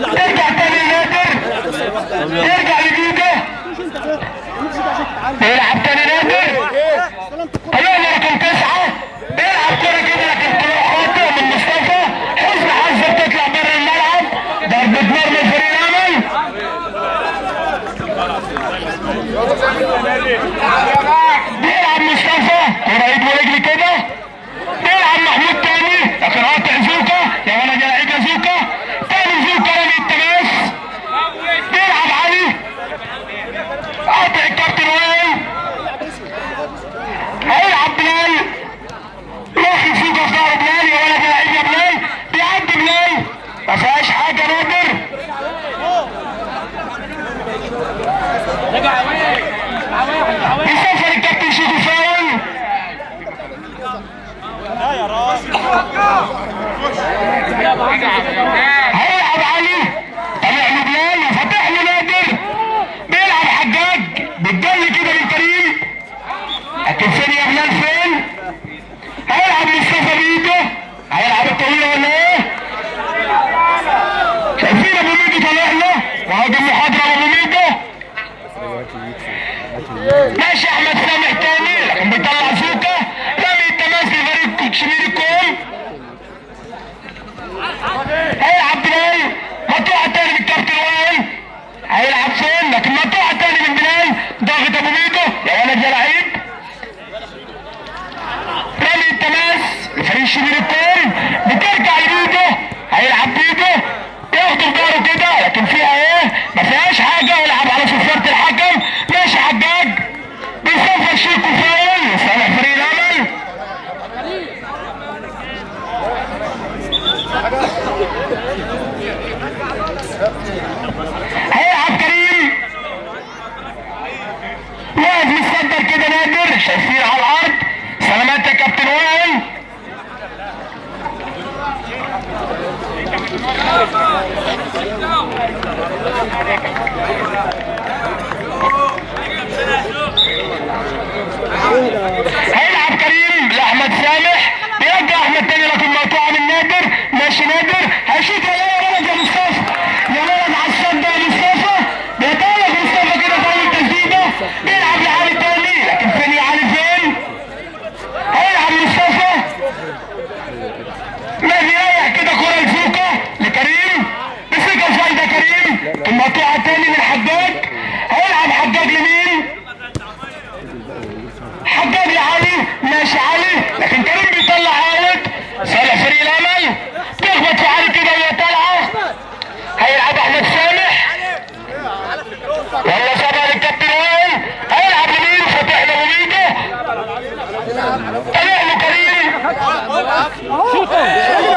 ارجع تاني نادر ارجع لجيده يلعب تاني نادر هيقول رقم تسعة بيلعب كرة كده لكن طلع خاطئ من مصطفى حسن حظ تطلع بره الملعب ضربة مرمى فريق الامل بيلعب مصطفى كرة ايد ورجل كده بيلعب محمود تاني لكن قاطع زوكا يا ولد يا لعيبه زوكا تاني زوكا رمي التماس بيلعب علي قاطع الكابتن وائل هيلعب بلال ياخد زوكا في ظهر بلال يا ولد يا لعيب يا بلال بيعدي بلال ما فيهاش حاجه نادر بيسافر الكابتن شيكو فاول هيلعب علي طلع له بلال وفتح له نادر بيلعب حجاج بتجلي كده من كريم لكن فين يا بلال فين؟ هيلعب مصطفى بايده هيلعب الطويله ولا ايه؟ شايفين ابو ميدو طالع له وهذا المحاضره ابو ميدو ماشي احمد سامح تاني لكن بيطلع زوكا رمي التماس لفريق شمير الكوم هيلعب بلال مقطوعة تاني من كابتن وائل هيلعب فين لكن مقطوعة تاني من بلال ضاغط ابو ميدو يا ولد يا لعيب رمي التماس لفريق شمير الكوم بترجع لميدو هيلعب بيدو ياخدوا بضهره كده لكن فيها ايه ما فيهاش حاجه يلعب على صفاره الحكم ماشي حجاج بيصفر شيكو فاول صالح فريق الامل هيلعب كريم واقف متصدر كده نادر شايفين على الارض سلامات يا كابتن وائل هيلعب كريم لاحمد سامح بيرجع احمد تاني لكن مقطوعه من نادر ماشي نادر هيشوط ولا يا ولد يا مصطفى يا ولد على الصد يا مصطفى بيطلع مصطفى كده في اول تسديده بيلعب لعلي تاني لكن فين يا علي فين؟ هيلعب مصطفى ما بيريح كده كرة لفوكا لكريم مسكها فايدة كريم المقطوعة تاني من حجاج هيلعب حجاج لمين؟ حجاج لعلي ماشي علي لكن كريم بيطلع عاود صالح فريق الامل تخبط في علي كده وهي طالعه هيلعب احمد سامح يلا سابها للكابتن وائل هيلعب لمين فتح له ميدو طلع له كريم